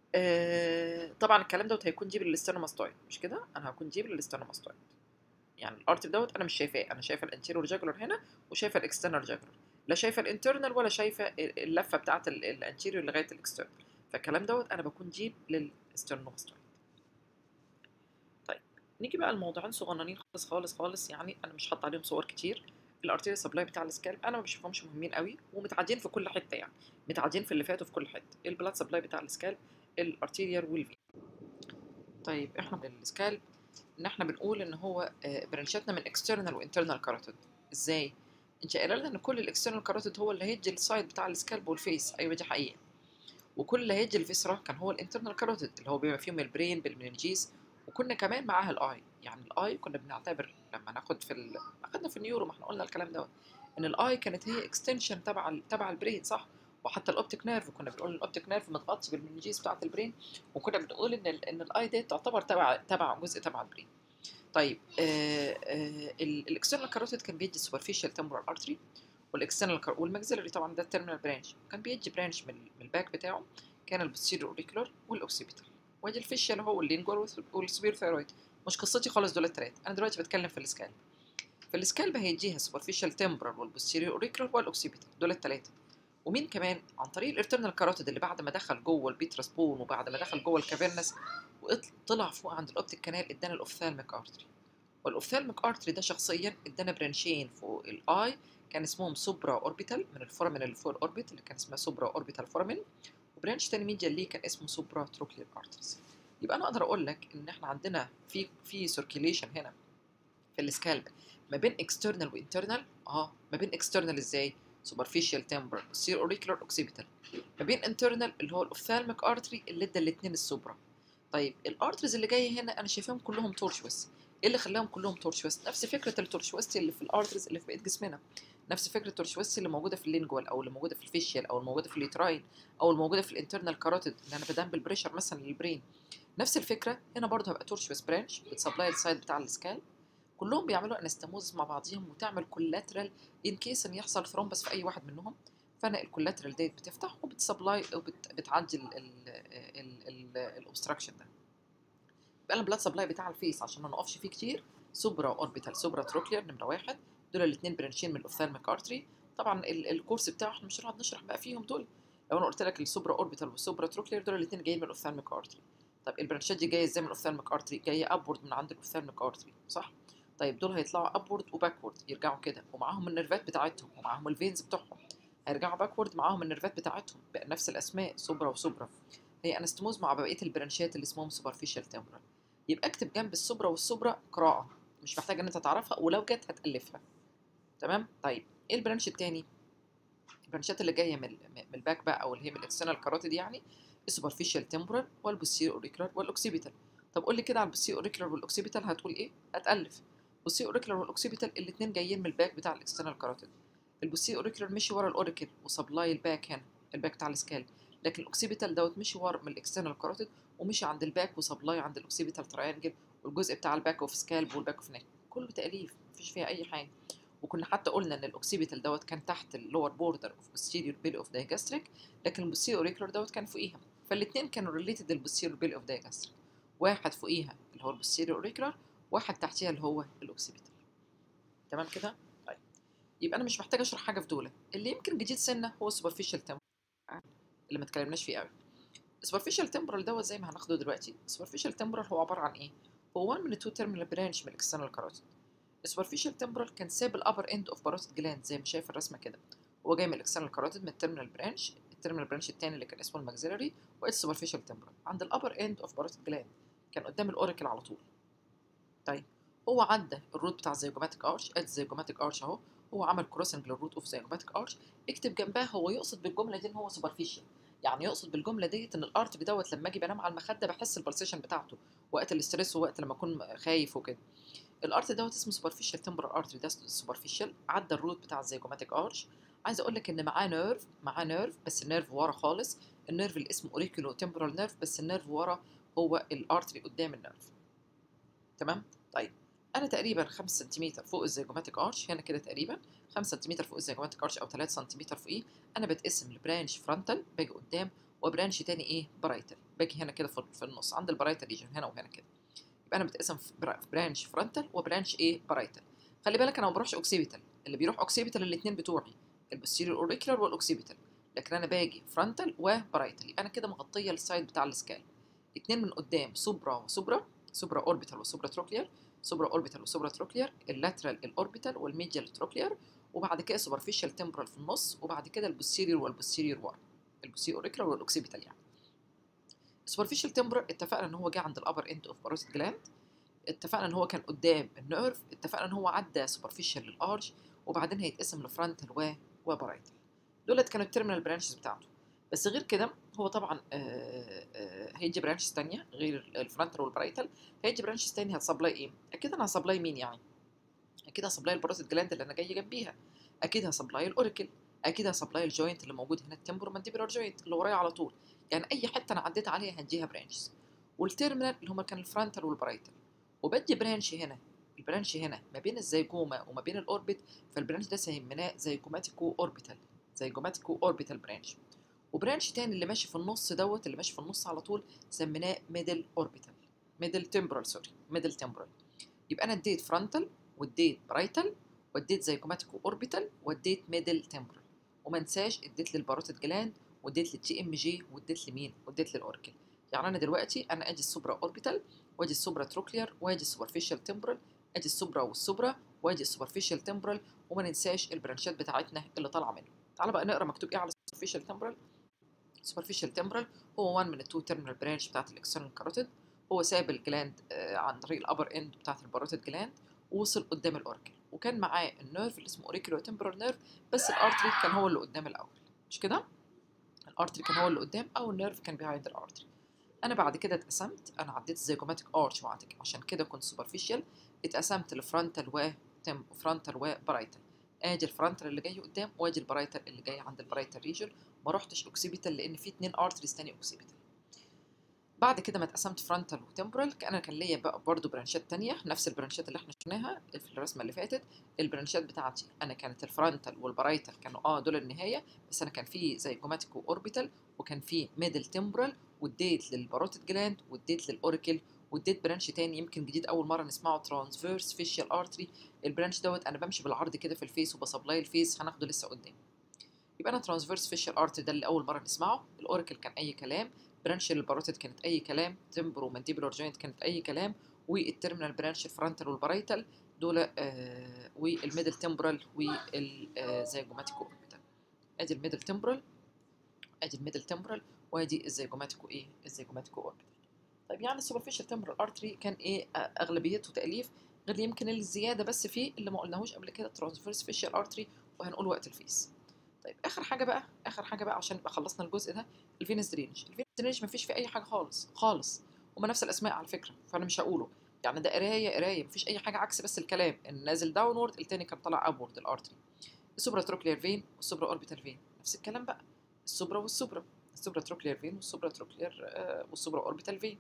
آه طبعا الكلام دوت هيكون جيب الاسترنوماستويد مش كده انا هكون جيب الاسترنوماستويد يعني الارتب دوت انا مش شايفاه انا شايفه الانتيريور جاكولار هنا وشايفه الاكسترنال جاكولار لا شايفه الانترنال ولا شايفه اللفه بتاعه الانتيريور لغايه الاكسترنال فالكلام دوت انا بكون جيب للاسترنوماستويد طيب نيجي بقى الموضوعين صغننين خالص خالص خالص يعني انا مش حاطه عليهم صور كتير الارتيريا سبلاي بتاع السكالب انا ما بشوفهمش مهمين قوي ومتعدين في كل حته يعني متعدين في اللي فاتوا في كل حته البلاد سبلاي بتاع السكالب الارتيريال والفي طيب احنا السكالب ان احنا بنقول ان هو برانشاتنا من اكسترنال وانترنال كاروتيد ازاي انت قايله لنا ان كل الاكسترنال كاروتيد هو اللي هيدي السايد بتاع السكالب والفيس ايوه دي حقيقه وكل اللي هيدي الفيسرا كان هو الانترنال كاروتيد اللي هو بيبقى فيهم البرين بالمننجيز وكنا كمان معاها الاي يعني الاي كنا بنعتبر لما ناخد في ال... اخدنا في النيورو ما احنا قلنا الكلام دوت ان الاي كانت هي اكستنشن تبع ال... تبع البرين صح وحتى الاوبتيك نيرف كنا بنقول الاوبتيك نيرف متغطي بالمنجيز بتاعه البرين وكنا بنقول ان ال... ان الاي دي تعتبر تبع تبع جزء تبع البرين طيب الاكسترنال كاروتيد كان بيدي سوبرفيشال تمبرال ارتري والاكسترنال والماكسيلري طبعا ده التيرمينال برانش كان بيدي برانش من, من الباك بتاعه كان البوستيريور اوريكولار والاوكسيبيتال وادي الفيشيال هو اللينجوال والسبير ثايرويد مش قصتي خالص دول الثلاثه انا دلوقتي بتكلم في السكالب في السكالب هيديها سوبرفيشال تمبرال والبوستيريور اوريكولار والاوكسيبيتال دول الثلاثه ومين كمان عن طريق الارترنال كاروتيد اللي بعد ما دخل جوه البيتراس بون وبعد ما دخل جوه الكافيرنس وطلع فوق عند الاوبتيك كانال ادانا الاوفثالميك ارتري والاوفثالميك ارتري ده شخصيا ادانا برانشين فوق الاي كان اسمهم سوبرا اوربيتال من الفورامين اللي فوق الاوربت اللي كان اسمها سوبرا اوربيتال فورامين وبرانش تاني ميديا ليه كان اسمه سوبرا تروكلير ارتريز يبقى انا اقدر اقول لك ان احنا عندنا في في سيركيليشن هنا في السكالب ما بين اكسترنال وانترنال اه ما بين اكسترنال ازاي سوبرفيشال تمبرال سير اوريكولار اوكسيبيتال ما بين انترنال اللي هو الاوفثالميك ارتري اللي ادى الاثنين السوبرا طيب الارتريز اللي جايه هنا انا شايفاهم كلهم تورشوس ايه اللي خلاهم كلهم تورشوس نفس فكره التورشوستي اللي في الارتريز اللي في بقيه جسمنا نفس فكره التورشوستي اللي موجوده في اللينجوال او اللي موجوده في الفيشيال او الموجوده في الليتراين او الموجوده في الانترنال كاروتيد اللي انا بدان بالبريشر مثلا للبرين نفس الفكره هنا برضه هيبقى تورشوس برانش بتسبلاي السايد بتاع السكال كلهم بيعملوا انستموز مع بعضهم وتعمل كولاترال ان كيس ان يحصل ثرومبس في اي واحد منهم فانا الكولاترال ديت بتفتح وبتسبلاي وبتعدي الاوبستراكشن ده يبقى البلاد سبلاي بتاع الفيس عشان ما نقفش فيه كتير سوبرا اوربيتال سوبرا تروكلير نمره واحد دول الاثنين برانشين من الاوفثالميك ارتري طبعا الكورس بتاعه احنا مش هنقعد نشرح بقى فيهم دول لو انا قلت لك السوبرا اوربيتال والسوبرا تروكلير دول الاثنين جايين من الاوفثالميك ارتري طب البرانشات دي جايه ازاي من الاوفثالميك ارتري جايه ابورد من عند الاوفثالميك ارتري صح طيب دول هيطلعوا ابورد وباكورد يرجعوا كده ومعاهم النيرفات بتاعتهم ومعاهم الفينز بتوعهم هيرجعوا باكورد معاهم النيرفات بتاعتهم بقى نفس الاسماء سوبرا وسوبرا هي انستموز مع بقيه البرانشات اللي اسمهم سوبرفيشال تمبرال يبقى اكتب جنب السوبرا والسوبرا قراءه مش محتاج ان انت تعرفها ولو جت هتالفها تمام طيب ايه البرانش التاني البرانشات اللي جايه من من الباك بقى او اللي هي من الاكسترنال كاروتيد يعني السوبرفيشال تمبرال والبوستير اوريكولار والاوكسيبيتال طب قول لي كده على البوستير اوريكولار والاوكسيبيتال هتقول ايه هتالف البوستير اوريكولار والاوكسيبيتال الاثنين جايين من الباك بتاع الاكسترنال كاروتيد البوستير اوريكولار مشي ورا الاوريكل وسبلاي الباك هنا الباك بتاع السكال لكن الاوكسيبيتال دوت مشي ورا من الاكسترنال كاروتيد ومشي عند الباك وسبلاي عند الاوكسيبيتال تراينجل والجزء بتاع الباك اوف سكالب والباك اوف نيك كله تاليف مفيش فيها اي حاجه وكنا حتى قلنا ان الاوكسيبيتال دوت كان تحت اللور بوردر اوف posterior بيلي اوف دايجاستريك لكن البوستيريور اوريكولار دوت كان فوقيها فالاثنين كانوا ريليتد للبوستيريور بيلي اوف دايجاستريك واحد فوقيها اللي هو البوستيريور اوريكولار واحد تحتيها اللي هو الاوكسيبيتال تمام كده طيب يبقى انا مش محتاج اشرح حاجه في دول اللي يمكن جديد سنه هو السوبرفيشال تمبرال اللي ما اتكلمناش فيه قوي السوبرفيشال تمبرال دوت زي ما هناخده دلوقتي السوبرفيشال تمبرال هو عباره عن ايه هو one من التو تيرمينال برانش من الاكسترنال كاروتيد السوبرفيشال تمبرال كان ساب الابر اند اوف باروتيد جلاند زي ما شايف الرسمه كده هو جاي من الاكسترنال كاروتيد من التيرمينال برانش التيرمينال برانش الثاني اللي كان اسمه الماكسيلري والسوبرفيشال تمبرال عند الابر اند اوف باروتيد جلاند كان قدام الاوريكل على طول طيب هو عدى الروت بتاع الزيجوماتيك ارش ادي الزيجوماتيك ارش اهو هو عمل كروسنج للروت اوف زيجوماتيك ارش اكتب جنبها هو يقصد بالجمله دي ان هو سوبرفيشال يعني يقصد بالجمله ديت ان الارتري دوت لما اجي بنام على المخده بحس البلسيشن بتاعته وقت الاستريس ووقت لما اكون خايف وكده الارتري دوت اسمه سوبرفيشال تمبرال ارتري ده سوبرفيشال عدى الروت بتاع الزيجوماتيك ارش عايز اقول لك ان معاه نيرف معاه نيرف بس النيرف ورا خالص النيرف اللي اسمه اوريكولو تمبرال نيرف بس النيرف ورا هو الارتري قدام النيرف تمام طيب انا تقريبا 5 سنتيمتر فوق الزيجوماتيك ارش هنا كده تقريبا 5 سم فوق الزيجوماتيك ارش او 3 سم فوقيه انا بتقسم لبرانش فرونتال باجي قدام وبرانش تاني ايه برايتال باجي هنا كده في في النص عند البرايتال ريجن هنا وهنا كده يبقى انا بتقسم في برا- في برانش فرونتال وبرانش ايه برايتال خلي بالك انا ما بروحش اوكسيبيتال اللي بيروح اوكسيبيتال الاثنين بتوعي البوستيريور اوريكولار والاوكسيبيتال لكن انا باجي فرونتال وبرايتال يبقى انا كده مغطيه السايد بتاع السكال اتنين من قدام سوبرا وسوبرا سوبرا اوربيتال وسوبرا تروكلير سوبرا اوربيتال وسوبرا تروكلير اللاترال الاوربيتال والميديال تروكلير وبعد كده سوبرفيشال تمبرال في النص وبعد كده البوستيريور والبوستيريور وار البوستيريور اوريكولار والاوكسيبيتال يعني السوبرفيشال تمبرال اتفقنا ان هو جه عند الابر اند اوف باروتيد جلاند اتفقنا ان هو كان قدام النيرف اتفقنا ان هو عدى سوبرفيشال للارش وبعدين هيتقسم لفرونتال و وبرايتال دولت كانوا التيرمينال برانشز بتاعته بس غير كده هو طبعا آه، آه، هيجي برانشز تانية غير الفرونتال والبرايتال هيجي برانشز تانية هتسبلاي ايه؟ اكيد انا هسبلاي مين يعني؟ اكيد هسبلاي الباروتيد جلاند اللي انا جاي جنبيها اكيد هسبلاي الاوريكل اكيد هسبلاي الجوينت اللي موجود هنا التمبرو مانديبولار جوينت اللي ورايا على طول يعني اي حته انا عديت عليها هديها برانشز والتيرمينال اللي هما كان الفرونتال والبرايتال وبدي برانش هنا البرانش هنا ما بين الزيجوما وما بين الاوربت فالبرانش ده سميناه زيجوماتيكو اوربيتال زيجوماتيكو اوربيتال برانش وبرانش تاني اللي ماشي في النص دوت اللي ماشي في النص على طول سميناه ميدل اوربيتال ميدل تمبرال سوري ميدل تمبرال يبقى انا اديت فرونتال واديت برايتال واديت زيجوماتيكو اوربيتال واديت ميدل تمبرال وما انساش اديت للباروتيد جلاند واديت للتي ام جي واديت لمين واديت للاوركل يعني انا دلوقتي انا ادي السوبرا اوربيتال وادي السوبرا تروكلير وادي السوبرفيشال تمبرال ادي السوبرا والسوبرا وادي السوبرفيشال تمبرال وما ننساش البرانشات بتاعتنا اللي طالعه منه تعال بقى نقرا مكتوب ايه على السوبرفيشال تمبرال superficial temporal هو one من التو terminal branch بتاعت الاكسترنال كاروتيد هو ساب الجلاند آه، عن طريق الابر اند بتاعت الباروتيد جلاند ووصل قدام الاوركل وكان معاه النيرف اللي اسمه اوريكولو تمبرال نيرف بس الارتري كان هو اللي قدام الاول مش كده الارتري كان هو اللي قدام او النيرف كان بيهايند الارتري انا بعد كده اتقسمت انا عديت الزيجوماتيك ارش وعدك عشان كده كنت سوبرفيشال اتقسمت لفرونتال و تم فرونتال وبرايتال ادي الفرونتال اللي جاي قدام وادي البرايتال اللي جاي عند البرايتال ريجن ما رحتش اوكسيبيتال لان في اتنين ارتريز تاني اوكسيبيتال بعد كده ما اتقسمت فرونتال وتمبرال انا كان ليا بقى برضه برانشات تانية نفس البرانشات اللي احنا شفناها في الرسمه اللي فاتت البرانشات بتاعتي انا كانت الفرونتال والبرايتال كانوا اه دول النهايه بس انا كان في زي جوماتيكو اوربيتال وكان في ميدل تمبرال واديت للباروتيد جلاند واديت للاوريكل واديت برانش تاني يمكن جديد اول مره نسمعه ترانسفيرس فيشيال ارتري البرانش دوت انا بمشي بالعرض كده في الفيس وبسبلاي الفيس هناخده لسه قدام يبقى انا ترانسفيرس فيشيال ارتري ده اللي اول مره نسمعه الاوريكل كان اي كلام برانش الباروتيد كانت اي كلام تمبرو مانديبولار جوينت كانت اي كلام والتيرمينال برانش الفرونتال والبرايتال دول آه والميدل تمبرال والزيجوماتيكو اوربيتال ادي الميدل تمبرال ادي الميدل تمبرال وادي الزيجوماتيكو ايه الزيجوماتيكو اوربيتال طيب يعني السوبرفيشال تمبرال ارتري كان ايه آه، اغلبيته تاليف غير يمكن الزياده بس فيه اللي ما قلناهوش قبل كده ترانسفيرس فيشيال ارتري وهنقول وقت الفيس طيب اخر حاجه بقى اخر حاجه بقى عشان يبقى خلصنا الجزء ده الفينس درينج الفينس درينج مفيش فيه اي حاجه خالص خالص هما نفس الاسماء على فكره فانا مش هقوله يعني ده قرايه قرايه مفيش اي حاجه عكس بس الكلام النازل داونورد التاني كان طالع ابورد الارتري السوبرا تروكلير فين والسوبرا اوربيتال فين نفس الكلام بقى السوبرا والسوبرا السوبرا تروكلير فين والسوبرا تروكلير آه والسوبرا اوربيتال فين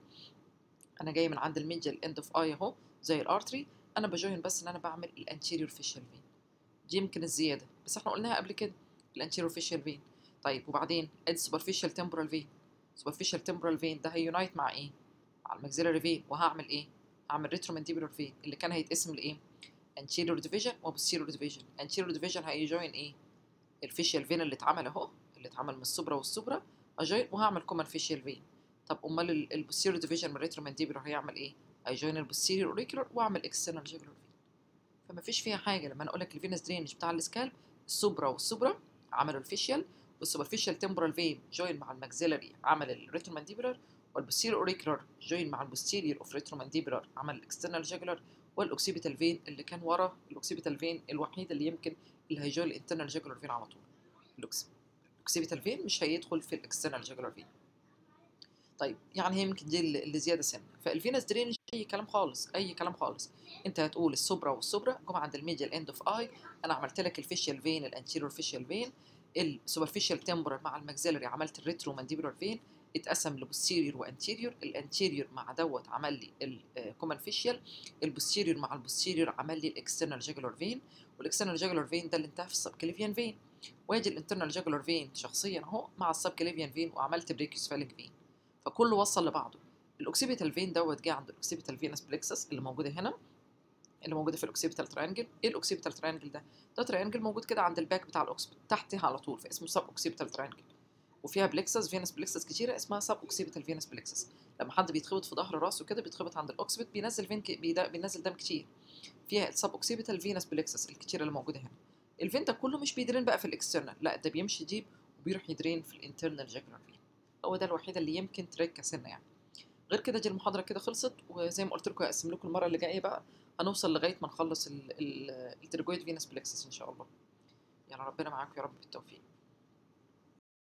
انا جاي من عند الميديال اند اوف اي اهو زي الارتري انا بجوين بس ان انا بعمل الانتيريور فيشال فين دي يمكن الزياده بس احنا قلناها قبل كده الانتيريور فيشال فين طيب وبعدين ادي سوبرفيشال تمبرال فين سوبرفيشال تمبرال فين ده هيونايت مع ايه مع الماكسيلاري فين وهعمل ايه هعمل ريترومانديبولار فين اللي كان هيتقسم لايه anterior division وبوستيريور division anterior division هيجوين ايه الفيشيال فين اللي اتعمل اهو اللي اتعمل من السوبرا والسوبرا اجوين وهعمل كومن فيشيال فين طب امال البوستيريور ديفيجن من الريترومانديبولار هيعمل ايه هيجوين البوستيريور اوريكولار واعمل اكسترنال جيجولار فين فما فيش فيها حاجه لما انا اقول لك الفينس درينج بتاع السكالب السوبرا والسوبرا عملوا الفيشيال والسوبرفيشال تمبرال فين جوين مع الماكسيلاري عمل الريترومانديبولار والبوستيريور اوريكولار جوين مع البوستيريور اوف ريترومانديبولار عمل الاكسترنال جيجولار والاوكسيبيتال فين اللي كان ورا الاوكسيبيتال فين الوحيد اللي يمكن اللي هيجوين الانترنال جيجولار فين على طول الأوكس- الاوكسيبيتال فين مش هيدخل في الاكسترنال جيجولار فين طيب يعني هي يمكن دي اللي اللي زياده سنه فالفينس درينج اي كلام خالص اي كلام خالص انت هتقول السوبرا والسوبرا جم عند الميديال اند اوف اي انا عملت لك الفيشيال فين الانتيريور فيشيال فين السوبرفيشال تمبرال مع الماكسيلري عملت الريترو مانديبولار فين اتقسم لبوستيريور وانتيريور الانتيريور مع دوت عمل لي الكومن فيشيال البوستيريور مع البوستيريور عمل لي الاكسترنال جاجولار فين والاكسترنال جاجولار فين ده اللي انتهى في السبكليفيان فين واجي الانترنال جاجولار فين شخصيا اهو مع السبكليفيان فين وعملت بريكيوسفاليك فين فكله وصل لبعضه الاوكسيبيتال فين دوت جه عند الاوكسيبيتال فينس بلكسس اللي موجوده هنا اللي موجوده في الاوكسيبيتال تريانجل ايه الاوكسيبيتال تريانجل ده ده تريانجل موجود كده عند الباك بتاع الاوكسبت تحتها على طول فاسمه سب اوكسيبيتال تريانجل وفيها بلكسس فينس بلكسس كتيره اسمها سب اوكسيبيتال فينس بلكسس لما حد بيتخبط في ظهر راسه كده بيتخبط عند الاوكسبت بينزل فين ك... بيدا... بينزل دم كتير فيها السب اوكسيبيتال فينس بلكسس الكتيره اللي موجوده هنا الفين ده كله مش بيدرين بقى في الاكسترنال لا ده بيمشي ديب وبيروح يدرين في الانترنال جاكولار فين هو ده الوحيده اللي يمكن تريك سنه يعني غير كده دي المحاضره كده خلصت وزي ما قلت لكم هقسم لكم المره اللي جايه بقى هنوصل لغايه ما نخلص الترجويد فينس بلكسس ان شاء الله يعني ربنا معاكم يا رب بالتوفيق